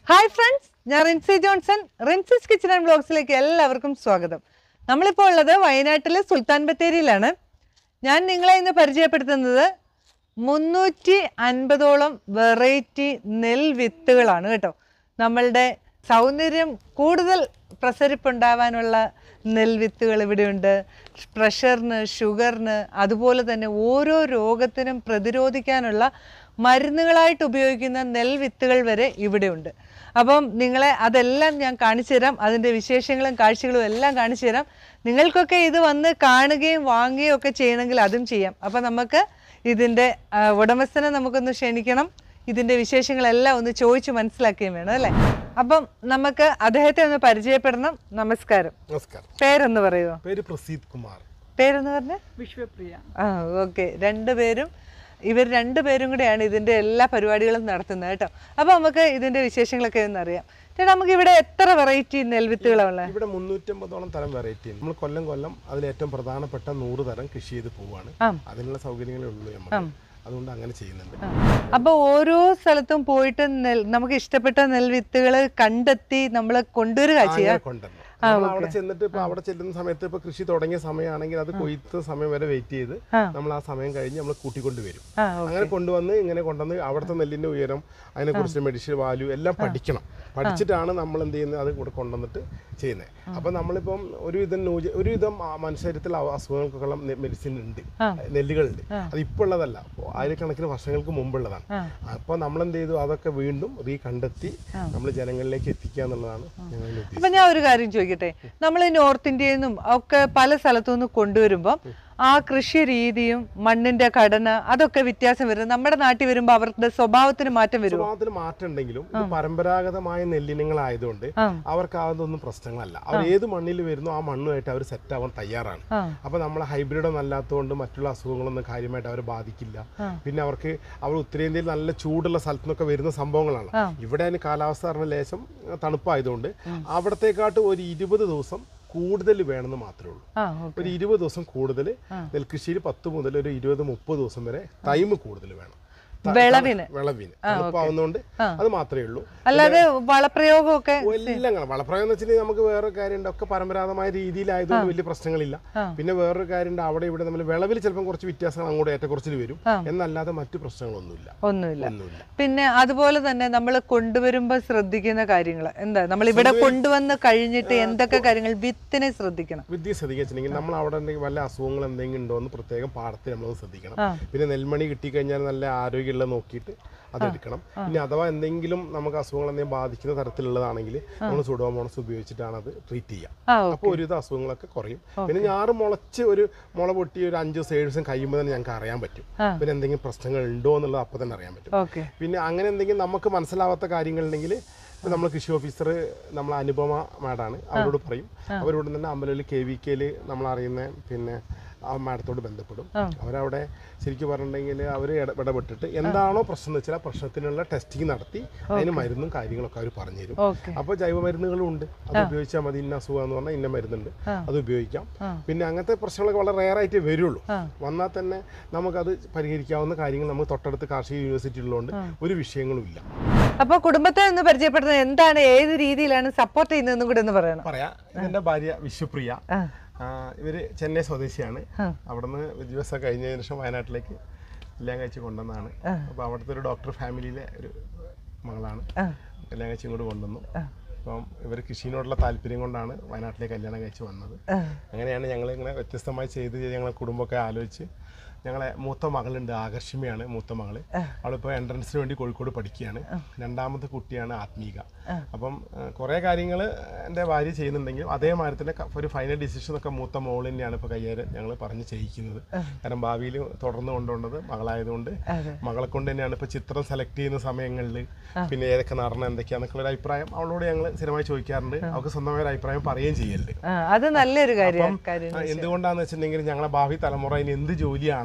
Hi friends ഞാൻ Rinsy Johnson Rinsy's kitchen and ബ്ലോഗ്സിലേക്ക് എല്ലാവർക്കും സ്വാഗതം നമ്മളിപ്പോൾ ഉള്ളത് വയനാട്ടിലെ സുൽത്താൻ ബത്തേരിയിലാണ് ഞാൻ നിങ്ങളെ ഇന്ന് പരിചയപ്പെടുത്തുന്നത് മുന്നൂറ്റി അൻപതോളം വെറൈറ്റി നെൽവിത്തുകളാണ് കേട്ടോ നമ്മളുടെ സൗന്ദര്യം കൂടുതൽ പ്രസരിപ്പുണ്ടാവാനുള്ള നെൽവിത്തുകൾ ഇവിടെയുണ്ട് പ്രഷറിന് ഷുഗറിന് അതുപോലെ തന്നെ ഓരോ രോഗത്തിനും പ്രതിരോധിക്കാനുള്ള മരുന്നുകളായിട്ട് ഉപയോഗിക്കുന്ന നെൽവിത്തുകൾ വരെ ഇവിടെയുണ്ട് അപ്പം നിങ്ങളെ അതെല്ലാം ഞാൻ കാണിച്ചു തരാം അതിൻ്റെ വിശേഷങ്ങളും കാഴ്ചകളും എല്ലാം കാണിച്ചു തരാം നിങ്ങൾക്കൊക്കെ ഇത് വന്ന് കാണുകയും വാങ്ങുകയും ഒക്കെ ചെയ്യണമെങ്കിൽ അതും ചെയ്യാം അപ്പം നമുക്ക് ഇതിൻ്റെ ആ, ഉടമസ്ഥനെ നമുക്കൊന്ന് ക്ഷണിക്കണം ഇതിൻ്റെ വിശേഷങ്ങളെല്ലാം ഒന്ന് ചോദിച്ച് മനസ്സിലാക്കുകയും വേണം അല്ലേ അപ്പം നമുക്ക് അദ്ദേഹത്തെ ഒന്ന് പരിചയപ്പെടണം നമസ്കാരം നമസ്കാരം പേരൊന്ന് പറയുമോ പേര് പ്രസീത് കുമാർ പേരൊന്ന് പറഞ്ഞേ വിശ്വപ്രിയ ആ ഓക്കെ രണ്ടുപേരും ഇവർ രണ്ടുപേരും കൂടെയാണ് ഇതിൻ്റെ എല്ലാ പരിപാടികളും നടത്തുന്നത് കേട്ടോ അപ്പോൾ നമുക്ക് ഇതിൻ്റെ വിശേഷങ്ങളൊക്കെ ഒന്ന് അറിയാം ചേട്ടാ നമുക്ക് ഇവിടെ എത്ര വെറൈറ്റി നെൽവിത്തുകളാണ് ഉള്ളത് ഇവിടെ മുന്നൂറ്റമ്പതോളം തരം വെറൈറ്റി ഉണ്ട് നമ്മൾ കൊല്ലം കൊല്ലം അതിൽ ഏറ്റവും പ്രധാനപ്പെട്ട നൂറ് തരം കൃഷി ചെയ്ത് പോവാണ് ആ. അതിനുള്ള സൗകര്യങ്ങളേ ഉള്ളൂ നമുക്ക് അതുകൊണ്ട് അങ്ങനെ ചെയ്യുന്നുണ്ട് അപ്പോൾ ഓരോ സ്ഥലത്തും പോയിട്ട് നെൽ നമുക്ക് ഇഷ്ടപ്പെട്ട നെൽവിത്തുകൾ കണ്ടെത്തി നമ്മൾ കൊണ്ടുവരിക ചെയ്യുക അങ്ങനെ കൊണ്ടുവരണം നമ്മൾ അവിടെ ചെന്നിട്ട് ഇപ്പൊ അവിടെ ചെല്ലുന്ന സമയത്ത് ഇപ്പൊ കൃഷി തുടങ്ങിയ സമയമാണെങ്കിൽ അത് കൊയ്ത്ത് സമയം വരെ വെയിറ്റ് ചെയ്ത് ആ. നമ്മൾ ആ സമയം കഴിഞ്ഞ് നമ്മൾ കൂട്ടിക്കൊണ്ട് വരും ആ അങ്ങനെ കൊണ്ടുവന്ന് ഇങ്ങനെ കൊണ്ടുവന്ന് അവിടുത്തെ നെല്ലിന്റെ ഉയരം അതിനെ കുറിച്ച് മെഡിസിൻ വാല്യൂ എല്ലാം പഠിക്കണം പഠിച്ചിട്ടാണ് നമ്മൾ എന്ത് ചെയ്യുന്നത് അത് ഇവിടെ കൊണ്ടുവന്നിട്ട് ചെയ്യുന്നത് അപ്പൊ നമ്മളിപ്പം ഒരുവിധം നൂജ ഒരുവിധം ആ മനുഷ്യരത്തിൽ അസുഖങ്ങൾക്കുള്ള മെഡിസിൻ ഉണ്ട് ആ. നെല്ലുകളുണ്ട് അത് ഇപ്പോൾ ഉള്ളതല്ല അപ്പൊ ആയിരക്കണക്കിന് വർഷങ്ങൾക്ക് മുമ്പുള്ളതാണ് ആ. അപ്പൊ നമ്മൾ എന്ത് ചെയ്തു അതൊക്കെ വീണ്ടും റീ കണ്ടെത്തി നമ്മൾ ജനങ്ങളിലേക്ക് എത്തിക്കുക എന്നുള്ളതാണ് ഞങ്ങളുടെ ഉദ്ദേശം അപ്പൊ ഞാൻ ഒരു കാര്യം ചോദിക്കട്ടെ നമ്മൾ ഈ നോർത്ത് ഇന്ത്യയിൽ നിന്നും ഒക്കെ പല സ്ഥലത്തു നിന്ന് കൊണ്ടുവരുമ്പോൾ ആ കൃഷി രീതിയും മണ്ണിന്റെ ഘടന അതൊക്കെ വ്യത്യാസം വരും നമ്മുടെ നാട്ടിൽ വരുമ്പോൾ അവരുടെ സ്വഭാവത്തിന് മാറ്റം വരുമോ സ്വഭാവത്തിന് മാറ്റം ഉണ്ടെങ്കിലും ഇത് പരമ്പരാഗതമായ നെല്ലിനങ്ങളായതുകൊണ്ട് ആ. അവർക്ക് അതൊന്നും പ്രശ്നങ്ങളല്ല അവർ ഏത് മണ്ണിൽ വരുന്നോ ആ മണ്ണുമായിട്ട് അവർ സെറ്റ് ആവാൻ തയ്യാറാണ് ആ അപ്പൊ നമ്മൾ ഹൈബ്രിഡ് ഒന്നും അല്ലാത്തതുകൊണ്ട് മറ്റുള്ള അസുഖങ്ങളൊന്നും കാര്യമായിട്ട് അവരെ ബാധിക്കില്ല ആ. പിന്നെ അവർക്ക് അവർ ഉത്തരേന്ത്യയിൽ നല്ല ചൂടുള്ള സ്ഥലത്തു നിന്നൊക്കെ വരുന്ന സംഭവങ്ങളാണ് ആ. ഇവിടെ അതിന് കാലാവസ്ഥ പറഞ്ഞ ലേശം തണുപ്പായതുകൊണ്ട് അവിടത്തേക്കാട്ട് ഒരു ഇരുപത് ദിവസം കൂടുതൽ വേണമെന്ന് മാത്രമേ ഉള്ളൂ ആ ഓക്കെ ഒരു ഇരുപത് ദിവസം കൂടുതൽ നെൽകൃഷിയിൽ പത്ത് മുതൽ ഒരു ഇരുപത് മുപ്പത് ദിവസം വരെ ടൈം കൂടുതൽ വേണം ത- വിളവിന് വിളവിന് തണുപ്പാവുന്നതുകൊണ്ട് ആ. അത് മാത്രമേ ഉള്ളൂ അല്ലാതെ വളപ്രയോഗമൊക്കെ എല്ലാം കാണാം വളപ്രയോഗം എന്ന് വെച്ചിട്ടുണ്ടെങ്കിൽ നമുക്ക് വേറൊരു കാര്യമുണ്ട് ഒക്കെ പരമ്പരാഗതമായ രീതിയിലായതുകൊണ്ട് വലിയ പ്രശ്നങ്ങളില്ല ആ. പിന്നെ വേറൊരു കാര്യമുണ്ട് അവിടെ ഇവിടെ നമ്മൾ വിളവിൽ ചിലപ്പോൾ കുറച്ച് വ്യത്യാസങ്ങൾ അങ്ങോട്ട് ഏറ്റക്കുറച്ചിൽ വരും ആ. എന്നല്ലാതെ മറ്റു പ്രശ്നങ്ങളൊന്നുമില്ല ഒന്നുമില്ല ഒന്നുമില്ല പിന്നെ അതുപോലെ തന്നെ നമ്മൾ കൊണ്ടുവരുമ്പോൾ ശ്രദ്ധിക്കുന്ന കാര്യങ്ങൾ എന്താ നമ്മൾ ഇവിടെ കൊണ്ടുവന്ന് കഴിഞ്ഞിട്ട് എന്തൊക്കെ കാര്യങ്ങൾ വിത്തിനെ ശ്രദ്ധിക്കണം വിദ്യ ശ്രദ്ധിച്ചിട്ടുണ്ടെങ്കിൽ നമ്മൾ അവിടെ എന്തെങ്കിലും വല്ല അസുഖങ്ങൾ എന്തെങ്കിലും ഉണ്ടോ എന്ന് പ്രത്യേകം പാടത്തിൽ നമ്മൾ ശ്രദ്ധിക്കണം ആ. പിന്നെ നെൽമണി കിട്ടിക്കഴിഞ്ഞാൽ നല്ല ആരോഗ്യമുള്ള നോക്കിയിട്ട് അതെടുക്കണം പിന്നെ അഥവാ എന്തെങ്കിലും നമുക്ക് അസുഖങ്ങൾ എന്തെങ്കിലും ബാധിക്കുന്ന തരത്തിലുള്ളതാണെങ്കിൽ നമ്മൾ സുഡോമോണസ് ഉപയോഗിച്ചിട്ടാണ് അത് ട്രീറ്റ് ചെയ്യുക ആ അപ്പോൾ ഒരുവിധ അസുഖങ്ങളൊക്കെ കുറയും പിന്നെ ഞാറ് മുളച്ച് ഒരു മുള പൊട്ടി ഒരു അഞ്ച് ദിവസം ഏഴ് ദിവസം കഴിയുമ്പോൾ തന്നെ ഞങ്ങൾക്ക് അറിയാൻ പറ്റും ആ. പിന്നെ എന്തെങ്കിലും പ്രശ്നങ്ങൾ ഉണ്ടോ എന്നുള്ളത് അപ്പോൾ തന്നെ അറിയാൻ പറ്റും ഓക്കെ പിന്നെ അങ്ങനെ എന്തെങ്കിലും നമുക്ക് മനസ്സിലാവാത്ത കാര്യങ്ങളുണ്ടെങ്കിൽ ഇപ്പം നമ്മൾ കൃഷി ഓഫീസർ നമ്മൾ അനുപമ മാഡാണ് അവരോട് പറയും അവരോട് തന്നെ അമ്പലത്തിൽ കെ വി കെയിൽ നമ്മൾ അറിയുന്ന പിന്നെ ആ മാഡത്തോട് ബന്ധപ്പെടും ആ. അവരവിടെ ശരിക്കും പറഞ്ഞിട്ടുണ്ടെങ്കിൽ അവർ ഇടപെട്ടിട്ട് എന്താണോ പ്രശ്നം എന്ന് വെച്ചാൽ ആ പ്രശ്നത്തിനുള്ള ടെസ്റ്റിംഗ് നടത്തി അതിന് മരുന്നും കാര്യങ്ങളൊക്കെ അവർ പറഞ്ഞു തരും ഓക്കെ അപ്പോൾ ജൈവ മരുന്നുകളും ഉണ്ട് അത് ഉപയോഗിച്ചാൽ മതി ഇന്ന അസുഖം എന്ന് പറഞ്ഞാൽ ഇന്ന മരുന്നുണ്ട് ആ. അത് ഉപയോഗിക്കാം ആ. പിന്നെ അങ്ങനത്തെ പ്രശ്നങ്ങളൊക്കെ വളരെ റെയർ ആയിട്ട് വരുള്ളൂ ആ. വന്നാൽ തന്നെ നമുക്കത് പരിഹരിക്കാവുന്ന കാര്യങ്ങൾ നമുക്ക് തൊട്ടടുത്ത് കാർഷിക യൂണിവേഴ്സിറ്റി ഉള്ളതുകൊണ്ട് ഒരു വിഷയങ്ങളും ഇല്ല അപ്പോൾ കുടുംബത്തെ ഒന്ന് പരിചയപ്പെടുന്നത് എന്താണ് ഏത് രീതിയിലാണ് സപ്പോർട്ട് ചെയ്യുന്നതെന്നും കൂടെ ഒന്ന് പറയണം പറയാ ഇതെന്റെ ഭാര്യ വിശ്വപ്രിയ ആ ആ, ഇവര് ചെന്നൈ സ്വദേശിയാണ് ആ. അവിടുന്ന് വിദ്യാഭ്യാസം കഴിഞ്ഞതിന് ശേഷം വയനാട്ടിലേക്ക് കല്യാണം കഴിച്ച് കൊണ്ടുവന്നതാണ് അപ്പോൾ അവിടുത്തെ ഒരു ഡോക്ടർ ഫാമിലിയിലെ ഒരു മകളാണ് ആ കല്യാണം കഴിച്ച് ഇങ്ങോട്ട് കൊണ്ടുവന്നു അപ്പം ഇവർ കൃഷിനോടുള്ള താല്പര്യം കൊണ്ടാണ് വയനാട്ടിലേക്ക് കല്യാണം കഴിച്ച് വന്നത് ആ അങ്ങനെയാണ് ഞങ്ങൾ ഇങ്ങനെ വ്യത്യസ്തമായി ചെയ്ത് ഞങ്ങളെ കുടുംബമൊക്കെ ആലോചിച്ച് ഞങ്ങളെ മൂത്ത മകളുണ്ട് ആകർഷിമയാണ് മൂത്ത മകള് അവളിപ്പോൾ എൻട്രൻസിന് വേണ്ടി കോഴിക്കോട് പഠിക്കുകയാണ് രണ്ടാമത്തെ കുട്ടിയാണ് ആത്മീക അപ്പം കുറേ കാര്യങ്ങൾ എൻ്റെ ഭാര്യ ചെയ്യുന്നുണ്ടെങ്കിലും അതേമാതിരി തന്നെ ക- ഒരു ഫൈനൽ ഡിസിഷൻ ഒക്കെ മൂത്ത മോൾ തന്നെയാണ് ഇപ്പോൾ കയ്യേറെ ഞങ്ങൾ പറഞ്ഞ് ചെയ്യിക്കുന്നത് കാരണം ഭാവിയിൽ തുടർന്ന് കൊണ്ടുപോകേണ്ടത് മകളായതുകൊണ്ട് അതെ. മകളെ കൊണ്ട് തന്നെയാണ് ഇപ്പോൾ ചിത്രം സെലക്ട് ചെയ്യുന്ന സമയങ്ങളിൽ പിന്നെ ഏതൊക്കെ നടണം എന്തൊക്കെയാണെന്നൊക്കെ ഒരു അഭിപ്രായം അവളോട് ഞങ്ങൾ സ്ഥിരമായി ചോദിക്കാറുണ്ട് അവൾക്ക് സ്വന്തമായ ഒരു അഭിപ്രായം പറയുകയും ചെയ്യലുണ്ട് ആ അത് നല്ലൊരു കാര്യം കാര്യം ആ, എന്തുകൊണ്ടാന്ന് വെച്ചിട്ടുണ്ടെങ്കിൽ ഞങ്ങളെ ഭാവി തലമുറ ഇനി എന്ത് ജോലിയാണെങ്കിലും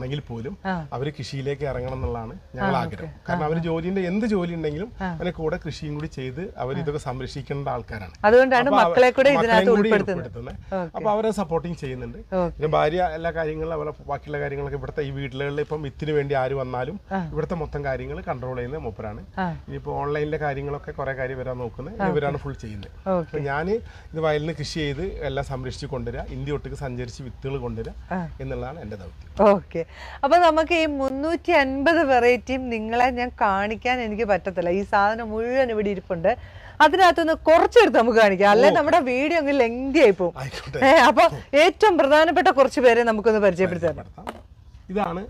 ആണെങ്കിൽ പോലും ആ. അവർ കൃഷിയിലേക്ക് ഇറങ്ങണം എന്നുള്ളതാണ് ഞങ്ങൾ ആഗ്രഹം കാരണം അവർ ജോലിന്റെ എന്ത് ജോലി ഉണ്ടെങ്കിലും അതിനെ കൂടെ കൃഷിയും കൂടി ചെയ്ത് അവർ ഇതൊക്കെ സംരക്ഷിക്കേണ്ട ആൾക്കാരാണ് അതുകൊണ്ടാണ് അപ്പൊ അവ- മക്കളെ കൂടെ മക്കളെയും ഇതിനകത്ത് കൂടി ഉൾപ്പെടുത്തുന്നത് ഉൾപ്പെടുത്തുന്നത് അപ്പൊ അവരെ സപ്പോർട്ടിങ് ചെയ്യുന്നുണ്ട് ഓക്കെ പിന്നെ ഭാര്യ എല്ലാ കാര്യങ്ങളും അവരെ ബാക്കിയുള്ള കാര്യങ്ങളൊക്കെ ഇവിടുത്തെ ഈ വീടുകളിൽ ഇപ്പം വിത്തിന് വേണ്ടി ആര് വന്നാലും ഇവിടുത്തെ മൊത്തം കാര്യങ്ങൾ കൺട്രോൾ ചെയ്യുന്നത് മൂപ്പരാണ് ആ. ഇനിയിപ്പോൾ ഓൺലൈനിലെ കാര്യങ്ങളൊക്കെ കുറെ കാര്യം വരാൻ നോക്കുന്നത് ഇവരാണ് ഫുൾ ചെയ്യുന്നത് ഓക്കെ അപ്പൊ ഞാൻ ഇത് വയലിൽ നിന്ന് കൃഷി ചെയ്ത് എല്ലാം സംരക്ഷിച്ച് കൊണ്ടുവരിക ഇന്ത്യ ഒട്ടുക്ക് സഞ്ചരിച്ച് വിത്തുകൾ കൊണ്ടുവരിക എന്നുള്ളതാണ് എൻ്റെ ദൗത്യം ഓക്കെ അപ്പൊ നമുക്ക് ഈ മുന്നൂറ്റി അൻപത് വെറൈറ്റിയും നിങ്ങളെ ഞാൻ കാണിക്കാൻ എനിക്ക് പറ്റത്തില്ല ഈ സാധനം മുഴുവൻ ഇവിടെ ഇരിപ്പുണ്ട് അതിനകത്തുനിന്ന് കുറച്ചെടുത്ത് നമുക്ക് കാണിക്കാം അല്ലെ നമ്മുടെ വീഡിയോ അങ്ങ് ലെങ്തി ആയി പോകും ആയിക്കോട്ടെ ഏ, അപ്പൊ ഏറ്റവും പ്രധാനപ്പെട്ട കുറച്ച് പേരെ നമുക്കൊന്ന് പരിചയപ്പെടുത്താം നടത്താം. ഇതാണ്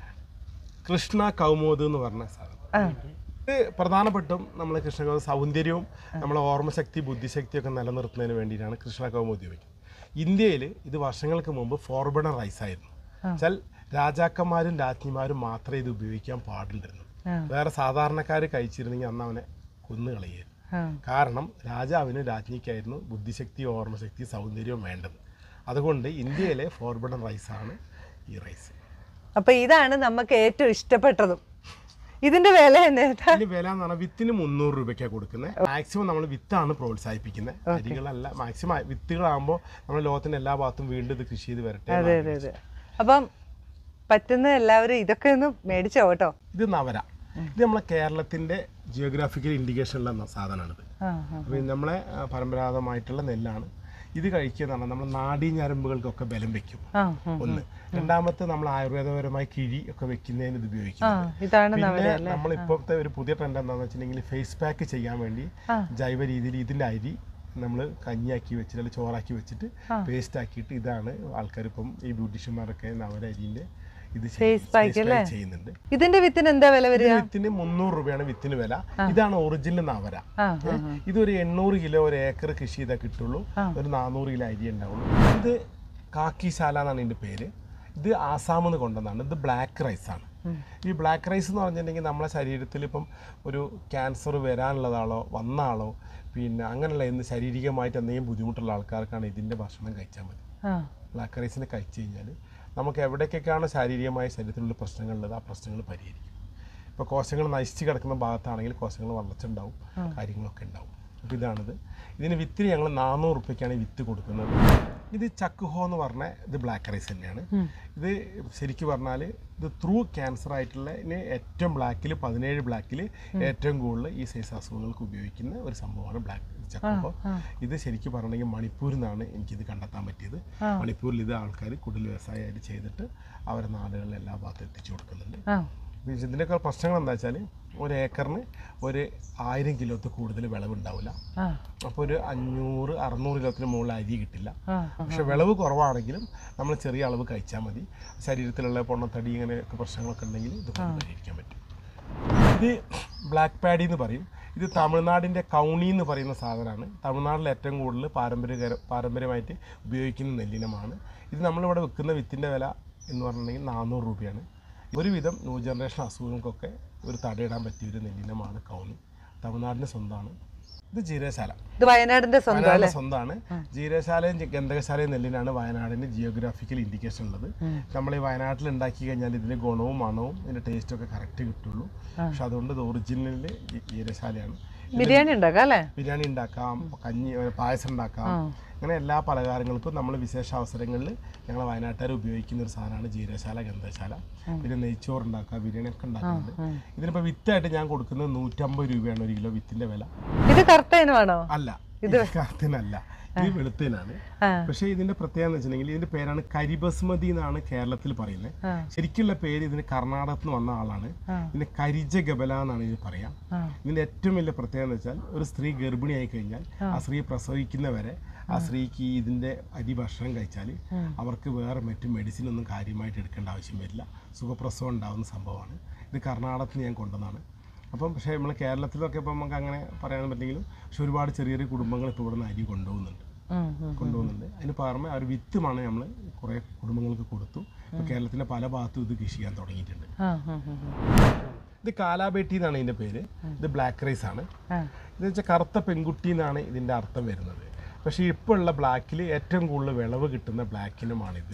കൃഷ്ണ കൗമോദ് എന്ന് പറഞ്ഞ സാധനം ഇത് പ്രധാനപ്പെട്ടും നമ്മൾ കൃഷ്ണ സൗന്ദര്യവും നമ്മളെ ഓർമ്മശക്തി ബുദ്ധിശക്തി ഒക്കെ നിലനിർത്തുന്നതിന് വേണ്ടിയിട്ടാണ് കൃഷ്ണ കൗമുദി ഉപയോഗിക്കുന്നത് ഇന്ത്യയിൽ ഇത് വർഷങ്ങൾക്ക് മുമ്പ് ഫോർബണർ റൈസ് ആയിരുന്നു വെച്ചാൽ രാജാക്കന്മാരും രാജ്ഞിമാരും മാത്രമേ ഇത് ഉപയോഗിക്കാൻ പാടുണ്ടായിരുന്നു ആ. വേറെ സാധാരണക്കാർ കഴിച്ചിരുന്നെങ്കിൽ അന്ന് അവനെ കൊന്നു കളയായിരുന്നു ആ, കാരണം രാജാവിന് രാജ്ഞിക്കായിരുന്നു ബുദ്ധിശക്തി ഓർമ്മശക്തി സൗന്ദര്യവും വേണ്ടത് അതുകൊണ്ട് ഇന്ത്യയിലെ ഫോർബണർ റൈസാണ് ഈ റൈസ് അപ്പൊ ഇതാണ് നമുക്ക് ഏറ്റവും ഇഷ്ടപ്പെട്ടതും ഇതിന്റെ വില എന്നേട്ടാ ഇതിന് വില എന്ന് പറഞ്ഞാൽ വിത്തിന് മുന്നൂറ് രൂപയ്ക്കാണ് കൊടുക്കുന്നത് മാക്സിമം നമ്മൾ വിത്താണ് പ്രോത്സാഹിപ്പിക്കുന്നത് അരികളല്ല മാക്സിമം വിത്തുകളാകുമ്പോൾ നമ്മൾ ലോകത്തിന്റെ എല്ലാ ഭാഗത്തും വീണ്ടും ഇത് കൃഷി ചെയ്ത് വരട്ടെ അതെ അതെ അതെ അപ്പം പറ്റുന്ന എല്ലാവരും ഇതൊക്കെ ഒന്ന് മേടിച്ചോ കേട്ടോ ഇത് നവര ഇത് നമ്മളെ കേരളത്തിന്റെ ജിയോഗ്രാഫിക്കൽ ഇൻഡിക്കേഷൻ ഉള്ള സാധനമാണിത് ആ, ആ. അപ്പോൾ ഇത് നമ്മളെ ആ, പരമ്പരാഗതമായിട്ടുള്ള നെല്ലാണ് ഇത് കഴിക്കുക എന്ന് പറഞ്ഞാൽ നമ്മൾ നാഡീ ഞരമ്പുകൾക്കൊക്കെ ബലം വെക്കും ആ, ഉം. ഒന്ന് രണ്ടാമത്തെ നമ്മൾ ആയുർവേദപരമായി കിഴി ഒക്കെ വെക്കുന്നതിന് ഇത് ആ ഉപയോഗിക്കും ഇതാണ് നവര പിന്നെ അല്ലേ നമ്മൾ ഇപ്പോഴത്തെ ഒരു പുതിയ ട്രെൻഡ് എന്താണെന്ന് വെച്ചിട്ടുണ്ടെങ്കിൽ ഫേസ് പാക്ക് ചെയ്യാൻ വേണ്ടി ആ. ജൈവ രീതിയിൽ ഇതിന്റെ അരി നമ്മൾ കഞ്ഞിയാക്കി വെച്ചിട്ട് അല്ലെങ്കിൽ ചോറാക്കി വെച്ചിട്ട് പേസ്റ്റ് ആക്കിയിട്ട് ഇതാണ് ആൾക്കാർ ഇപ്പം ഈ ബ്യൂട്ടീഷ്യന്മാരൊക്കെ നവര അരിന്റെ ഇത് ചെയ്യ- Face pack face pack അല്ലേ? ചെയ്യുന്നുണ്ട് ഇതിന്റെ വിത്തിന് എന്താ വില വരിക ഇത് വിത്തിന് മുന്നൂറ് രൂപയാണ് വിത്തിന് വില ഇതാണ് ഒറിജിനൽ നവര ആ ഏ, ഇതൊരു എണ്ണൂറ് കിലോ ഒരു ഏക്കർ കൃഷി ചെയ്താൽ കിട്ടുള്ളൂ ഒരു നാനൂറ് കിലോ അരി ഉണ്ടാവുള്ളൂ ഇത് കാക്കിശാല എന്നാണ് ഇതിന്റെ പേര് ഇത് ആസാമിൽ നിന്ന് കൊണ്ടുവന്നാണ് ഇത് ബ്ലാക്ക് റൈസ് ആണ് ഈ ബ്ലാക്ക് റൈസ് എന്ന് പറഞ്ഞിട്ടുണ്ടെങ്കിൽ നമ്മളെ ശരീരത്തിൽ ഇപ്പം ഒരു ക്യാൻസർ വരാനുള്ളതാളോ വന്ന ആളോ പിന്നെ അങ്ങനെയുള്ള എന്ത് ശാരീരികമായിട്ട് എന്തെങ്കിലും ബുദ്ധിമുട്ടുള്ള ആൾക്കാർക്കാണ് ഇതിൻ്റെ ഭക്ഷണം കഴിച്ചാൽ മതി ആ ബ്ലാക്ക് റൈസിനെ കഴിച്ചു കഴിഞ്ഞാൽ നമുക്ക് എവിടേക്കൊക്കെയാണ് ശാരീരികമായ ശരീരത്തിലുള്ള പ്രശ്നങ്ങളുള്ളത് ആ പ്രശ്നങ്ങൾ പരിഹരിക്കും ഇപ്പോൾ കോശങ്ങൾ നശിച്ച് കിടക്കുന്ന ഭാഗത്താണെങ്കിൽ കോശങ്ങൾ വളർച്ചുണ്ടാവും കാര്യങ്ങളൊക്കെ ഉണ്ടാവും അപ്പോൾ ഇതാണിത് ഇതിന് വിത്തിന് ഞങ്ങൾ നാനൂറ് റുപ്യക്കാണ് ഈ വിത്ത് കൊടുക്കുന്നത് ഇത് ചക്കുഹോ എന്ന് പറഞ്ഞ ഇത് ബ്ലാക്ക് റൈസ് തന്നെയാണ് ഇത് ശരിക്കും പറഞ്ഞാൽ ഇത് ത്രൂ ക്യാൻസർ ആയിട്ടുള്ള ഇതിന് ഏറ്റവും ബ്ലാക്കിൽ പതിനേഴ് ബ്ലാക്കിൽ ഏറ്റവും കൂടുതൽ ഈ സൈസ് അസുഖങ്ങൾക്ക് ഉപയോഗിക്കുന്ന ഒരു സംഭവമാണ് ബ്ലാക്ക് ചക്കുഹോ ഇത് ശരിക്കും പറഞ്ഞിട്ടുണ്ടെങ്കിൽ മണിപ്പൂരിൽ നിന്നാണ് എനിക്കിത് കണ്ടെത്താൻ പറ്റിയത് മണിപ്പൂരിൽ ഇത് ആൾക്കാർ കുടിൽ വ്യവസായമായിട്ട് ചെയ്തിട്ട് അവരെ നാടുകളിൽ എല്ലാ ഭാഗത്തും എത്തിച്ചു കൊടുക്കുന്നുണ്ട് ആ പിന്നെ ഇതിൻ്റെയൊക്കെ പ്രശ്നങ്ങൾ എന്താ വെച്ചാൽ ഒരു ഏക്കറിന് ഒരു ആയിരം കിലോത്ത് കൂടുതൽ വിളവുണ്ടാവില്ല ആ അപ്പോൾ ഒരു അഞ്ഞൂറ് അറുന്നൂറ് കിലോത്തിന് മുകളിൽ അരി കിട്ടില്ല ആ പക്ഷെ വിളവ് കുറവാണെങ്കിലും നമ്മൾ ചെറിയ അളവ് കഴിച്ചാൽ മതി ശരീരത്തിലുള്ള പൊണ്ണത്തടി ഇങ്ങനെയൊക്കെ പ്രശ്നങ്ങളൊക്കെ ഉണ്ടെങ്കിൽ ഇത് കൊണ്ട് പരിഹരിക്കാൻ പറ്റും ഇത് ബ്ലാക്ക് പാഡി എന്ന് പറയും ഇത് തമിഴ്നാടിൻ്റെ കൗണി എന്ന് പറയുന്ന സാധനമാണ് തമിഴ്നാട്ടിൽ ഏറ്റവും കൂടുതൽ പാരമ്പര്യ പാരമ്പര്യമായിട്ട് ഉപയോഗിക്കുന്ന നെല്ലിനമാണ് ഇത് നമ്മളിവിടെ വെക്കുന്ന വിത്തിൻ്റെ വില എന്ന് പറഞ്ഞിട്ടുണ്ടെങ്കിൽ നാനൂറ് രൂപയാണ് ഒരുവിധം ന്യൂ ജനറേഷൻ അസുഖങ്ങൾക്കൊക്കെ ഒരു തടയിടാൻ പറ്റിയ ഒരു നെല്ലിനമാണ് കൗണി തമിഴ്നാടിൻ്റെ സ്വന്തമാണ് ഇത് ജീരശാല ഇത് വയനാടിന്റെ സ്വന്തം വയനാടിന്റെ അല്ലേ സ്വന്തമാണ് ജീരശാലയും ജി- ഗന്ധകശാലയും നെല്ലിനാണ് വയനാടിന് ജിയോഗ്രാഫിക്കൽ ഇൻഡിക്കേഷൻ ഉള്ളത് നമ്മൾ ഈ വയനാട്ടിൽ ഉണ്ടാക്കി കഴിഞ്ഞാൽ ഇതിന് ഗുണവും മണവും ഇതിന്റെ ടേസ്റ്റും ഒക്കെ കറക്റ്റ് കിട്ടുള്ളൂ പക്ഷെ അതുകൊണ്ട് ഇത് ഒറിജിനലിൽ ജീരശാലയാണ് ബിരിയാണി ഉണ്ടാക്കാം അല്ലേ ബിരിയാണി ഉണ്ടാക്കാം കഞ്ഞി ഏ, പായസം ഉണ്ടാക്കാം അങ്ങനെ എല്ലാ പലഹാരങ്ങൾക്കും നമ്മൾ വിശേഷ അവസരങ്ങളിൽ ഞങ്ങൾ വയനാട്ടുകാർ ഉപയോഗിക്കുന്ന ഒരു സാധനമാണ് ജീരശാല ഗന്ധശാല പിന്നെ നെയ്ച്ചോറ് ഉണ്ടാക്കാം ബിരിയാണി ഒക്കെ ഉണ്ടാക്കുന്നുണ്ട് ഇതിനിപ്പോൾ വിത്തായിട്ട് ഞാൻ കൊടുക്കുന്നത് നൂറ്റമ്പത് രൂപയാണ് ഒരു കിലോ വിത്തിന്റെ വില ഇത് കറുത്ത ഇനമാണോ അല്ല ഇത് കറുത്തനല്ല ഇത് വെളുത്തനാണ് ആ. പക്ഷേ ഇതിന്റെ പ്രത്യേകത എന്ന് വെച്ചിട്ടുണ്ടെങ്കിൽ ഇതിന്റെ പേരാണ് കരിബസ്മതി എന്നാണ് കേരളത്തിൽ പറയുന്നത് ആ. ശരിക്കുള്ള പേര് ഇതിന് കർണാടകത്തിൽ നിന്ന് വന്ന ആളാണ് ആ. ഇതിന് കരിജ ഗബല എന്നാണ് ഇത് പറയാം ആ ഇതിന്റെ ഏറ്റവും വലിയ പ്രത്യേകത എന്ന് വെച്ചാൽ ഒരു സ്ത്രീ ഗർഭിണിയായി കഴിഞ്ഞാൽ ആ സ്ത്രീ പ്രസവിക്കുന്നവരെ ആ സ്ത്രീക്ക് ഈ ഇതിന്റെ അരി ഭക്ഷണം കഴിച്ചാൽ അവർക്ക് വേറെ മറ്റു മെഡിസിൻ ഒന്നും കാര്യമായിട്ട് എടുക്കേണ്ട ആവശ്യം വരില്ല സുഖപ്രസവം ഉണ്ടാകുന്ന സംഭവമാണ് ഇത് കർണാടകത്തിൽ നിന്ന് ഞാൻ കൊണ്ടുവന്നതാണ് അപ്പം പക്ഷേ നമ്മൾ കേരളത്തിലൊക്കെ ഇപ്പം നമുക്ക് അങ്ങനെ പറയാൻ പറ്റില്ലെങ്കിലും പക്ഷെ ഒരുപാട് ചെറിയ ചെറിയ കുടുംബങ്ങൾ ഇപ്പോൾ ഇവിടെ നിന്ന് അരി കൊണ്ടുപോകുന്നുണ്ട് ഉം, ഉം. കൊണ്ടുപോകുന്നുണ്ട് അതിന് പുറമെ ആ ഒരു വിത്തുമാണ് നമ്മൾ കുറേ കുടുംബങ്ങൾക്ക് കൊടുത്തു ഇപ്പോൾ കേരളത്തിൻ്റെ പല ഭാഗത്തും ഇത് കൃഷി ചെയ്യാൻ തുടങ്ങിയിട്ടുണ്ട് ആ, ഉം, ഉം, ഉം. ഇത് കാലാബേട്ടി എന്നാണ് ഇതിൻ്റെ പേര് ഇത് ബ്ലാക്ക് റൈസ് ആണ് ആ. ഇത് വെച്ചാൽ കറുത്ത പെൺകുട്ടി എന്നാണ് ഇതിൻ്റെ അർത്ഥം വരുന്നത് പക്ഷേ ഇപ്പോൾ ഉള്ള ബ്ലാക്കിൽ ഏറ്റവും കൂടുതൽ വിളവ് കിട്ടുന്ന ബ്ലാക്കിനുമാണിത്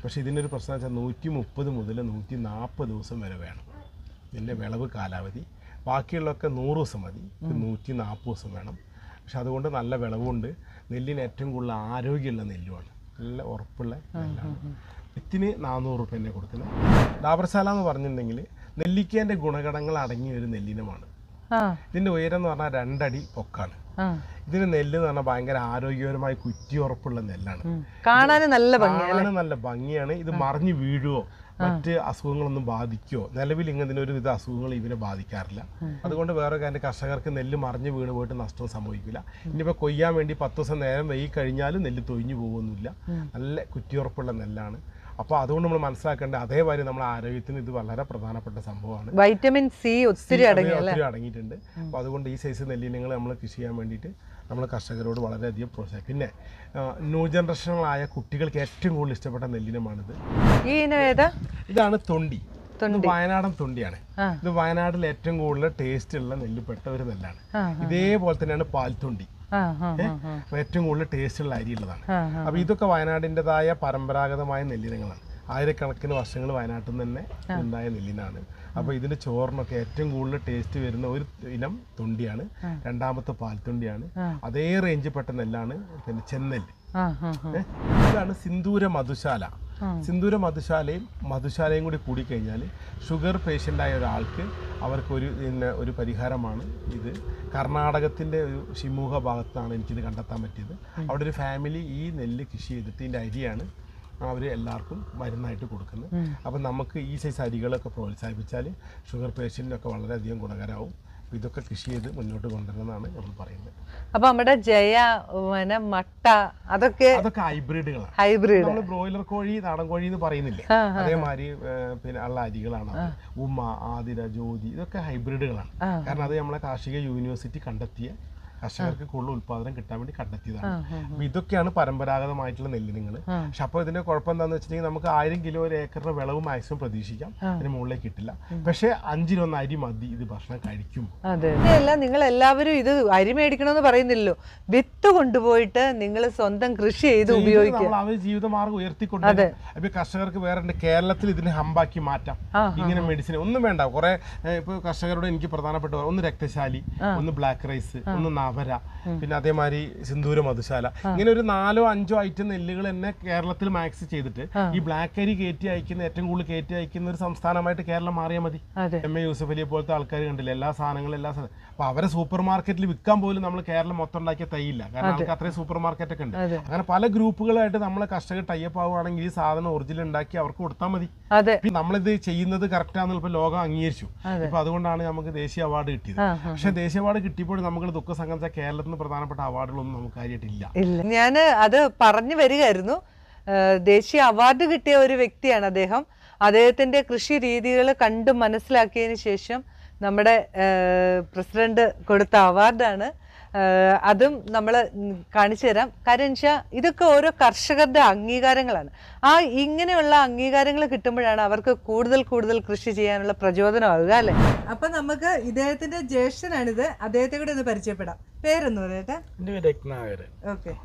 പക്ഷേ ഇതിനൊരു പ്രശ്നം വെച്ചാൽ നൂറ്റി മുപ്പത് മുതൽ നൂറ്റി നാൽപ്പത് ദിവസം വരെ വേണം ഇതിൻ്റെ വിളവ് കാലാവധി ബാക്കിയുള്ളതൊക്കെ നൂറ് ദിവസം മതി ഇത് നൂറ്റി നാൽപ്പത് ദിവസം വേണം പക്ഷെ അതുകൊണ്ട് നല്ല വിളവുണ്ട് നെല്ലിന് ഏറ്റവും കൂടുതൽ ആരോഗ്യമുള്ള നെല്ലുമാണ് നല്ല ഉറപ്പുള്ള നെല്ലാണ് വിത്തിന് നാനൂറ് റുപ്യ തന്നെ കൊടുക്കുന്നത് ഡാബർശാല എന്ന് പറഞ്ഞിട്ടുണ്ടെങ്കിൽ നെല്ലിക്കേൻ്റെ ഗുണഗണങ്ങൾ അടങ്ങിയ ഒരു നെല്ലിനമാണ് ആ ഇതിൻ്റെ ഉയരം എന്ന് പറഞ്ഞാൽ രണ്ടടി പൊക്കാണ് ആ ഇതിന് നെല്ല് എന്ന് പറഞ്ഞാൽ ഭയങ്കര ആരോഗ്യപരമായി കുറ്റിയുറപ്പുള്ള നെല്ലാണ് ഉം. കാണാനും നല്ല ഭംഗി കാണാൻ നല്ല ഭംഗിയാണ് ഇത് മറിഞ്ഞു വീഴുവോ മറ്റ് അസുഖങ്ങളൊന്നും ബാധിക്കുവോ നിലവിൽ ഇങ്ങനെ ഒരു വിധ അസുഖങ്ങൾ ഇവരെ ബാധിക്കാറില്ല അതുകൊണ്ട് വേറെ കാര്യം കർഷകർക്ക് നെല്ല് മറിഞ്ഞു വീണ് പോയിട്ട് നഷ്ടം സംഭവിക്കില്ല ഇനിയിപ്പോൾ കൊയ്യാൻ വേണ്ടി പത്ത് ദിവസം നേരം വൈകി കഴിഞ്ഞാലും നെല്ല് തൊഴിഞ്ഞു പോകുന്നില്ല നല്ല കുറ്റിയുറപ്പുള്ള നെല്ലാണ് അപ്പോൾ അതുകൊണ്ട് നമ്മൾ മനസ്സിലാക്കേണ്ട അതേമാതിരി നമ്മുടെ ആരോഗ്യത്തിന് ഇത് വളരെ പ്രധാനപ്പെട്ട സംഭവമാണ് വൈറ്റമിൻ സി ഒത്തിരി അടങ്ങി അതിൽ ഒത്തിരി അടങ്ങിയിട്ടുണ്ട് അപ്പോൾ അതുകൊണ്ട് ഈ സൈസ് നെല്ലിനങ്ങൾ നമ്മൾ കൃഷി ചെയ്യാൻ വേണ്ടിയിട്ട് നമ്മൾ കർഷകരോട് വളരെയധികം പ്രോത്സാഹിക്കും പിന്നെ ന്യൂ ജനറേഷനിലായ കുട്ടികൾക്ക് ഏറ്റവും കൂടുതൽ ഇഷ്ടപ്പെട്ട നെല്ലിനമാണിത് ഈ ഇനം ഏതാ ഇതാണ് തൊണ്ടി ഇത് തൊണ്ടി. വയനാടൻ തൊണ്ടിയാണ് ആ. ഇത് വയനാട്ടിൽ ഏറ്റവും കൂടുതൽ ടേസ്റ്റ് ഉള്ള നെല്ലിപ്പെട്ട ഒരു നെല്ലാണ് ആ, ഇതേപോലെ തന്നെയാണ് പാൽത്തൊണ്ടി ആ ആ ആ, ആ. അപ്പോൾ ഏറ്റവും കൂടുതൽ ടേസ്റ്റ് ഉള്ള അരി ഉള്ളതാണ് ആ, ആ. അപ്പോൾ ഇതൊക്കെ വയനാടിൻ്റെതായ പരമ്പരാഗതമായ നെല്ലിനങ്ങളാണ് ആയിരക്കണക്കിന് വർഷങ്ങൾ വയനാട്ടിൽ നിന്ന് തന്നെ ഉണ്ടായ നെല്ലിനാണ് അപ്പോൾ ഇതിൻ്റെ ചോറിനൊക്കെ ഏറ്റവും കൂടുതൽ ടേസ്റ്റ് വരുന്ന ഒരു ഇനം തൊണ്ടിയാണ് രണ്ടാമത്തെ പാൽത്തൊണ്ടിയാണ് അതേ റേഞ്ചിൽ പെട്ട നെല്ലാണ് പിന്നെ ചെന്നെല്ല് ആ, ആ, ആ. ഏ? ഇതാണ് സിന്ദൂര മധുശാല സിന്ദൂര മധുശാലയും മധുശാലയും കൂടി കൂടിക്കഴിഞ്ഞാൽ ഷുഗർ പേഷ്യൻ്റായ ഒരാൾക്ക് അവർക്കൊരു പിന്നെ ഒരു പരിഹാരമാണ് ഇത് കർണാടകത്തിൻ്റെ ഒരു ഷിമൂഹ ഭാഗത്താണ് എനിക്കിത് കണ്ടെത്താൻ പറ്റിയത് അവിടെ ഒരു ഫാമിലി ഈ നെല്ല് കൃഷി ചെയ്തിട്ട് ഇതിൻ്റെ അരിയാണ് അവർ എല്ലാവർക്കും മരുന്നായിട്ട് കൊടുക്കുന്നത് അപ്പം നമുക്ക് ഈ സൈസ് അരികളൊക്കെ പ്രോത്സാഹിപ്പിച്ചാൽ ഷുഗർ പേഷ്യൻറ്റിനൊക്കെ വളരെയധികം ഗുണകരമാവും അപ്പോൾ ഇതൊക്കെ കൃഷി ചെയ്ത് മുന്നോട്ട് കൊണ്ടുവരണമെന്നാണ് നമ്മൾ പറയുന്നത് അപ്പൊ നമ്മുടെ ജയ പിന്നെ മട്ട അതൊക്കെ അതൊക്കെ ഹൈബ്രിഡുകളാണ് ഹൈബ്രിഡ് നമ്മൾ ബ്രോയിലർ കോഴി നാടൻ കോഴി എന്ന് പറയുന്നില്ലേ അതേമാതിരി ഏഹ്, പിന്നെ ഉള്ള അരികളാണ് അത്. ഉമ്മ ആതിര ജ്യോതി ഇതൊക്കെ ഹൈബ്രിഡുകളാണ് കാരണം അത് നമ്മളെ കാർഷിക യൂണിവേഴ്സിറ്റി കണ്ടെത്തിയ കർഷകർക്ക് കൂടുതൽ ഉത്പാദനം കിട്ടാൻ വേണ്ടി കണ്ടെത്തിയതാണ് അപ്പൊ ഇതൊക്കെയാണ് പരമ്പരാഗതമായിട്ടുള്ള നെല്ലിനങ്ങൾ പക്ഷെ അപ്പോൾ ഇതിന്റെ കുഴപ്പം എന്താണെന്ന് വെച്ചിട്ടുണ്ടെങ്കിൽ നമുക്ക് ആയിരം കിലോ ഒരു ഏക്കറിന്റെ വിളവ് മാക്സിമം പ്രതീക്ഷിക്കാം അതിന് മുകളിലേക്ക് കിട്ടില്ല പക്ഷേ അഞ്ചിലൊന്ന് അരി മതി ഇത് ഭക്ഷണം കഴിക്കുമ്പോൾ അതെ അല്ല നിങ്ങൾ എല്ലാവരും ഇത് അരി മേടിക്കണമെന്ന് പറയുന്നില്ലല്ലോ വിത്ത് കൊണ്ടുപോയിട്ട് നിങ്ങൾ സ്വന്തം കൃഷി ചെയ്ത് ഉപയോഗിക്കുക നമ്മൾ അവർ ജീവിതമാർഗം ഉയർത്തിക്കൊണ്ട് ഇപ്പൊ കർഷകർക്ക് വേറെ ഉണ്ട് കേരളത്തിൽ ഇതിനെ ഹമ്പാക്കി മാറ്റാം ഇങ്ങനെ മെഡിസിൻ ഒന്നും വേണ്ട കുറെ ഇപ്പൊ കർഷകരോട് എനിക്ക് പ്രധാനപ്പെട്ട ഒന്ന് രക്തശാലി ഒന്ന് ബ്ലാക്ക് റൈസ് ഒന്ന് നവര പിന്നെ അതേമാതിരി സിന്ദൂര മധുശാല ഇങ്ങനെ ഒരു നാലോ അഞ്ചോ ഐറ്റം നെല്ലുകൾ തന്നെ കേരളത്തിൽ മാക്സ് ചെയ്തിട്ട് ഈ ബ്ലാക്ക് അരി കയറ്റി അയക്കുന്ന ഏറ്റവും കൂടുതൽ കയറ്റി അയക്കുന്ന ഒരു സംസ്ഥാനമായിട്ട് കേരളം മാറിയാൽ മതി അതെ എം എ യൂസഫ് അലിയെ പോലത്തെ ആൾക്കാർ കണ്ടില്ല എല്ലാ സാധനങ്ങളും എല്ലാ സാധനം അപ്പൊ അവരെ സൂപ്പർ മാർക്കറ്റിൽ വിൽക്കാൻ പോലും നമ്മൾ കേരളം മൊത്തം ഉണ്ടാക്കിയ തൈയില്ല കാരണം അവർക്ക് അത്രയും സൂപ്പർ മാർക്കറ്റ് ഒക്കെ ഉണ്ട് അതെ. അങ്ങനെ പല ഗ്രൂപ്പുകളായിട്ട് നമ്മളെ കർഷകർ ടൈപ്പ് ആവുകയാണെങ്കിൽ ഈ സാധനം ഒറിജിനൽ ഉണ്ടാക്കി അവർക്ക് കൊടുത്താൽ മതി അതെ ഇപ്പൊ നമ്മളിത് ചെയ്യുന്നത് കറക്റ്റാന്ന് ഇപ്പൊ ലോകം അംഗീകരിച്ചു ഇപ്പൊ അതുകൊണ്ടാണ് നമുക്ക് ദേശീയ അവാർഡ് കിട്ടിയത് ആ, പക്ഷെ ദേശീയ അവാർഡ് കിട്ടിയപ്പോൾ നമുക്ക് ദുഃഖ സംഘം കേരളത്തിൽ നിന്ന് പ്രധാനപ്പെട്ട അവാർഡുകളൊന്നും നമുക്ക് കാര്യമായിട്ടില്ല ഇല്ല ഞാൻ അത് പറഞ്ഞു വരികയായിരുന്നു ആ, ദേശീയ അവാർഡ് കിട്ടിയ ഒരു വ്യക്തിയാണ് അദ്ദേഹം അദ്ദേഹത്തിന്റെ കൃഷി രീതികൾ കണ്ട് മനസ്സിലാക്കിയതിന് ശേഷം നമ്മുടെ ആ, പ്രസിഡന്റ് കൊടുത്ത അവാർഡാണ് ആ, അതും നമ്മൾ കാണിച്ചു തരാം കാര്യം വെച്ചാൽ ഇതൊക്കെ ഓരോ കർഷകരുടെ അംഗീകാരങ്ങളാണ് ആ ഇങ്ങനെയുള്ള അംഗീകാരങ്ങൾ കിട്ടുമ്പോഴാണ് അവർക്ക് കൂടുതൽ കൂടുതൽ കൃഷി ചെയ്യാനുള്ള പ്രചോദനമാകുക അല്ലേ അപ്പൊ നമുക്ക് ഇദ്ദേഹത്തിന്റെ ജ്യേഷ്ഠനാണിത് അദ്ദേഹത്തെ കൂടെ ഒന്ന് പരിചയപ്പെടാം പേരൊന്നു പറയട്ടെ എൻ്റെ പേര് രത്നാകരൻ ഓക്കെ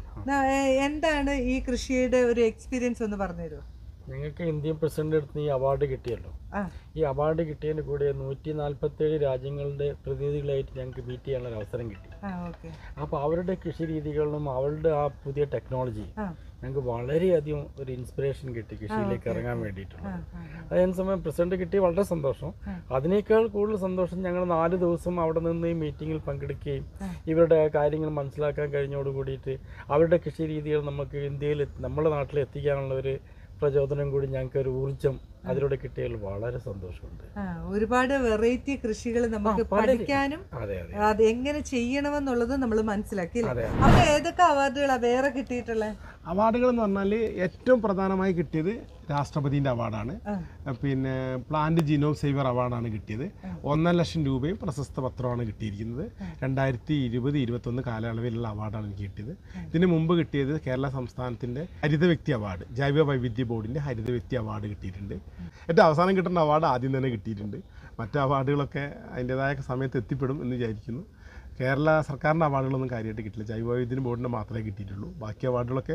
എന്താണ് ഈ കൃഷിയുടെ ഒരു എക്സ്പീരിയൻസ് ഒന്ന് പറഞ്ഞു തരുമോ ഞങ്ങൾക്ക് ഇന്ത്യൻ പ്രസിഡന്റ് അടുത്ത് ഈ അവാർഡ് കിട്ടിയല്ലോ ആ ഈ അവാർഡ് കിട്ടിയതിന് കൂടെ നൂറ്റി നാൽപ്പത്തേഴ് രാജ്യങ്ങളുടെ പ്രതിനിധികളായിട്ട് ഞങ്ങൾക്ക് മീറ്റ് ചെയ്യാനുള്ള ഒരു അവസരം കിട്ടി ആ ഓക്കെ അപ്പോൾ അവരുടെ കൃഷി രീതികളിലും അവരുടെ ആ പുതിയ ടെക്നോളജി ആ ഞങ്ങൾക്ക് വളരെയധികം ഒരു ഇൻസ്പിറേഷൻ കിട്ടി കൃഷിയിലേക്ക് ഇറങ്ങാൻ വേണ്ടിയിട്ടുള്ള ആ, അതേ സമയം പ്രസിഡന്റ് കിട്ടി വളരെ സന്തോഷം അതിനേക്കാൾ കൂടുതൽ സന്തോഷം ഞങ്ങൾ നാല് ദിവസം അവിടെ നിന്ന് ഈ മീറ്റിങ്ങിൽ പങ്കെടുക്കുകയും ഇവരുടെ കാര്യങ്ങൾ മനസ്സിലാക്കാൻ കഴിഞ്ഞോട് കൂടിയിട്ട് അവരുടെ കൃഷി രീതികൾ നമുക്ക് ഇന്ത്യയിൽ എത്തി- നമ്മുടെ നാട്ടിൽ എത്തിക്കാനുള്ള ഒരു പ്രചോദനം കൂടി ഞങ്ങൾക്ക് ഒരു ഊർജം അതിലൂടെ കിട്ടിയതിൽ വളരെ സന്തോഷമുണ്ട് ആ ഒരുപാട് വെറൈറ്റി കൃഷികൾ നമുക്ക് പഠിക്കാനും അതെ അതെ അത് എങ്ങനെ ചെയ്യണമെന്നുള്ളത് നമ്മൾ മനസ്സിലാക്കി അതെ. അപ്പൊ ഏതൊക്കെ അവാർഡുകളാ വേറെ കിട്ടിയിട്ടുള്ളത് അവാർഡുകൾ എന്ന് പറഞ്ഞാൽ ഏറ്റവും പ്രധാനമായി കിട്ടിയത് രാഷ്ട്രപതിൻ്റെ അവാർഡാണ് ആ. പിന്നെ പ്ലാന്റ് ജീനോം സേവർ അവാർഡാണ് കിട്ടിയത് ഒന്നര ലക്ഷം രൂപയും പ്രശസ്ത പത്രമാണ് കിട്ടിയിരിക്കുന്നത് രണ്ടായിരത്തി ഇരുപത് ഇരുപത്തൊന്ന് കാലയളവിലുള്ള അവാർഡാണ് എനിക്ക് കിട്ടിയത് ഇതിന് മുമ്പ് കിട്ടിയത് കേരള സംസ്ഥാനത്തിൻ്റെ ഹരിത വ്യക്തി അവാർഡ് ജൈവ വൈവിധ്യ ബോർഡിൻ്റെ ഹരിത വ്യക്തി അവാർഡ് കിട്ടിയിട്ടുണ്ട് ഏറ്റവും അവസാനം കിട്ടുന്ന അവാർഡ് ആദ്യം തന്നെ കിട്ടിയിട്ടുണ്ട് മറ്റ് അവാർഡുകളൊക്കെ അതിൻ്റെതായ സമയത്ത് എത്തിപ്പെടും എന്ന് വിചാരിക്കുന്നു കേരള സർക്കാരിൻ്റെ അവാർഡുകളൊന്നും കാര്യമായിട്ട് കിട്ടില്ല ജൈവവൈവിധ്യ ബോർഡിൻ്റെ മാത്രമേ കിട്ടിയിട്ടുള്ളൂ ബാക്കി അവാർഡുകളൊക്കെ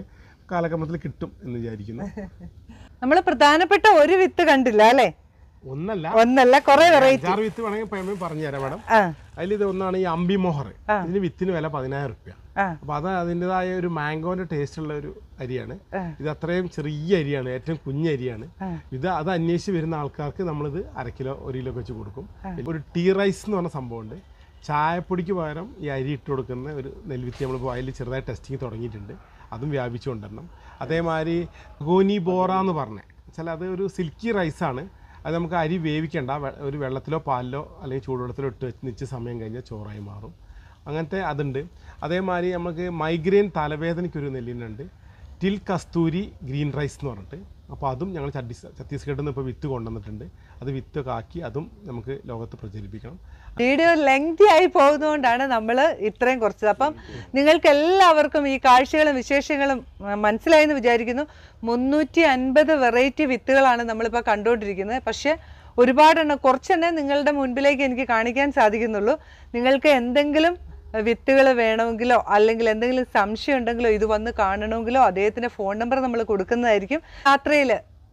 കാലക്രമത്തിൽ കിട്ടും എന്ന് വിചാരിക്കുന്നു നമ്മൾ പ്രധാനപ്പെട്ട ഒരു വിത്ത് കണ്ടില്ല അല്ലേ ഒന്നല്ല ഒന്നല്ല കുറെ വെറൈറ്റി അഞ്ചാറ് വിത്ത് വേണമെങ്കിൽ പയ്യമ്മ പറഞ്ഞു തരാം മാഡം ആ അതിൽ ഇത് ഒന്നാണ് ഈ അമ്പി മോഹർ ഇതിന് വിത്തിന് വില പതിനായിരം റുപ്യ ആ അപ്പോൾ അത് അതിൻ്റെതായ ഒരു മാംഗോന്റെ ടേസ്റ്റ് ഉള്ള ഒരു അരിയാണ് ഇത് അത്രയും ചെറിയ അരിയാണ് ഏറ്റവും കുഞ്ഞ അരിയാണ് ഇത് അത് അന്വേഷിച്ച് വരുന്ന ആൾക്കാർക്ക് നമ്മളിത് അര കിലോ ഒരു കിലോ വെച്ച് കൊടുക്കും ഒരു ടീ റൈസ് എന്ന് പറഞ്ഞ സംഭവമുണ്ട് ചായപ്പൊടിക്ക് പകരം ഈ അരി ഇട്ട് കൊടുക്കുന്ന ഒരു നെൽവിത്ത് നമ്മളിപ്പോൾ അതിൽ ചെറുതായി ടെസ്റ്റിങ് തുടങ്ങിയിട്ടുണ്ട് അതും വ്യാപിച്ചു കൊണ്ടുവരണം അതേമാതിരി ഗോനി ബോറ എന്ന് പറഞ്ഞ വെച്ചാൽ അത് ഒരു സിൽക്കി റൈസാണ് അത് നമുക്ക് അരി വേവിക്കേണ്ട വെ- ഒരു വെള്ളത്തിലോ പാലിലോ അല്ലെങ്കിൽ ചൂടുവെള്ളത്തിലോ ഇട്ട് വെച്ച് നിശ്ചയ സമയം കഴിഞ്ഞാൽ ചോറായി മാറും അങ്ങനത്തെ അതുണ്ട് അതേമാതിരി നമുക്ക് മൈഗ്രെയിൻ തലവേദനയ്ക്കൊരു നെല്ലിനുണ്ട് ടിൽ കസ്തൂരി ഗ്രീൻ റൈസ് എന്ന് പറഞ്ഞിട്ട് അപ്പോൾ അതും ഞങ്ങൾ ഛത്തീസ് ഛത്തീസ്ഗഡിൽ നിന്ന് ഇപ്പോൾ വിത്ത് കൊണ്ടുവന്നിട്ടുണ്ട് അത് വിത്തൊക്കെ ആക്കി അതും നമുക്ക് ലോകത്ത് പ്രചരിപ്പിക്കണം വീഡിയോ ലെങ്തി ആയി പോകുന്നതുകൊണ്ടാണ് നമ്മൾ ഇത്രയും കുറച്ചത് അപ്പം നിങ്ങൾക്ക് എല്ലാവർക്കും ഈ കാഴ്ചകളും വിശേഷങ്ങളും ആ, മനസ്സിലായെന്ന് വിചാരിക്കുന്നു മുന്നൂറ്റി അൻപത് വെറൈറ്റി വിത്തുകളാണ് നമ്മളിപ്പോൾ കണ്ടുകൊണ്ടിരിക്കുന്നത് പക്ഷേ ഒരുപാടെണ്ണം കുറച്ചെണ്ണേ നിങ്ങളുടെ മുൻപിലേക്ക് എനിക്ക് കാണിക്കാൻ സാധിക്കുന്നുള്ളൂ നിങ്ങൾക്ക് എന്തെങ്കിലും വിത്തുകൾ വേണമെങ്കിലോ അല്ലെങ്കിൽ എന്തെങ്കിലും സംശയം ഉണ്ടെങ്കിലോ ഇത് വന്ന് കാണണമെങ്കിലോ അദ്ദേഹത്തിൻ്റെ ഫോൺ നമ്പർ നമ്മൾ കൊടുക്കുന്നതായിരിക്കും യാത്രയിൽ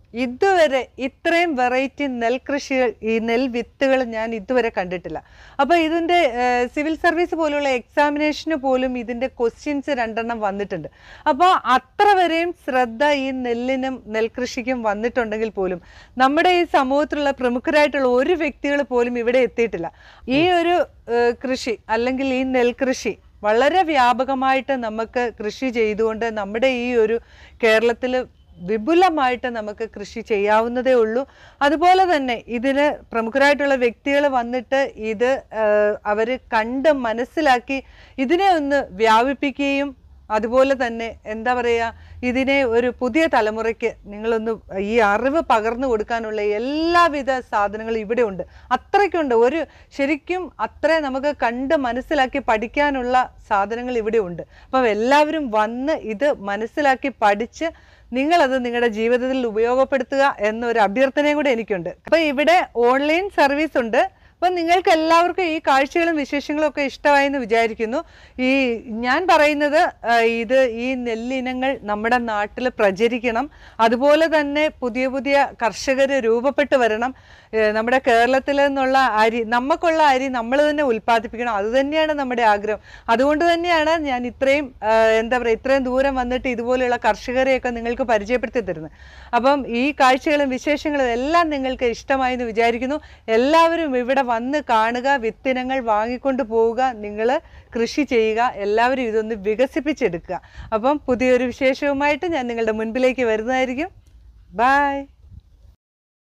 ഇതുവരെ ഇത്രയും വെറൈറ്റി നെൽകൃഷികൾ ഈ നെൽ വിത്തുകൾ ഞാൻ ഇതുവരെ കണ്ടിട്ടില്ല അപ്പോൾ ഇതിൻ്റെ സിവിൽ സർവീസ് പോലുള്ള എക്സാമിനേഷന് പോലും ഇതിൻ്റെ ക്വസ്റ്റ്യൻസ് രണ്ടെണ്ണം വന്നിട്ടുണ്ട് അപ്പോൾ അത്ര വരെയും ശ്രദ്ധ ഈ നെല്ലിനും നെൽകൃഷിക്കും വന്നിട്ടുണ്ടെങ്കിൽ പോലും നമ്മുടെ ഈ സമൂഹത്തിലുള്ള പ്രമുഖരായിട്ടുള്ള ഒരു വ്യക്തികൾ പോലും ഇവിടെ എത്തിയിട്ടില്ല ഈ ഒരു ഏഹ്, കൃഷി അല്ലെങ്കിൽ ഈ നെൽകൃഷി വളരെ വ്യാപകമായിട്ട് നമുക്ക് കൃഷി ചെയ്തുകൊണ്ട് നമ്മുടെ ഈ ഒരു കേരളത്തിൽ വിപുലമായിട്ട് നമുക്ക് കൃഷി ചെയ്യാവുന്നതേ ഉള്ളൂ അതുപോലെ തന്നെ ഇതിന് പ്രമുഖരായിട്ടുള്ള വ്യക്തികൾ വന്നിട്ട് ഇത് അവർ കണ്ട് മനസ്സിലാക്കി ഇതിനെ ഒന്ന് വ്യാപിപ്പിക്കുകയും അതുപോലെ തന്നെ എന്താ പറയുക ഇതിനെ ഒരു പുതിയ തലമുറയ്ക്ക് നിങ്ങളൊന്ന് ഈ അറിവ് പകർന്നു കൊടുക്കാനുള്ള എല്ലാവിധ സാധനങ്ങളും ഇവിടെ ഉണ്ട് അത്രയ്ക്കുണ്ട് ഒരു ശരിക്കും അത്ര നമുക്ക് കണ്ട് മനസ്സിലാക്കി പഠിക്കാനുള്ള സാധനങ്ങൾ ഇവിടെ ഉണ്ട് അപ്പം എല്ലാവരും വന്ന് ഇത് മനസ്സിലാക്കി പഠിച്ച് നിങ്ങളത് നിങ്ങളുടെ ജീവിതത്തിൽ ഉപയോഗപ്പെടുത്തുക എന്നൊരു അഭ്യർത്ഥനയും കൂടെ എനിക്കുണ്ട് അപ്പം ഇവിടെ ഓൺലൈൻ സർവീസ് ഉണ്ട് അപ്പം നിങ്ങൾക്ക് എല്ലാവർക്കും ഈ കാഴ്ചകളും വിശേഷങ്ങളും ഒക്കെ ഇഷ്ടമായെന്ന് വിചാരിക്കുന്നു ഈ ഞാൻ പറയുന്നത് ആ, ഇത് ഈ നെല്ലിനങ്ങൾ നമ്മുടെ നാട്ടിൽ പ്രചരിക്കണം അതുപോലെ തന്നെ പുതിയ പുതിയ കർഷകർ രൂപപ്പെട്ട് വരണം ഏ, നമ്മുടെ കേരളത്തിൽ നിന്നുള്ള അരി നമുക്കുള്ള അരി നമ്മൾ തന്നെ ഉൽപ്പാദിപ്പിക്കണം അത് തന്നെയാണ് നമ്മുടെ ആഗ്രഹം അതുകൊണ്ട് തന്നെയാണ് ഞാൻ ഇത്രയും ആ, എന്താ പറയുക ഇത്രയും ദൂരം വന്നിട്ട് ഇതുപോലെയുള്ള കർഷകരെയൊക്കെ നിങ്ങൾക്ക് പരിചയപ്പെടുത്തി തരുന്നത് അപ്പം ഈ കാഴ്ചകളും വിശേഷങ്ങളും എല്ലാം നിങ്ങൾക്ക് ഇഷ്ടമായി എന്ന് വിചാരിക്കുന്നു എല്ലാവരും ഇവിടെ വന്ന് കാണുക വിത്തിനങ്ങൾ വാങ്ങിക്കൊണ്ട് പോവുക നിങ്ങൾ കൃഷി ചെയ്യുക എല്ലാവരും ഇതൊന്ന് വികസിപ്പിച്ചെടുക്കുക അപ്പം പുതിയൊരു വിശേഷവുമായിട്ട് ഞാൻ നിങ്ങളുടെ മുൻപിലേക്ക് വരുന്നതായിരിക്കും ബൈ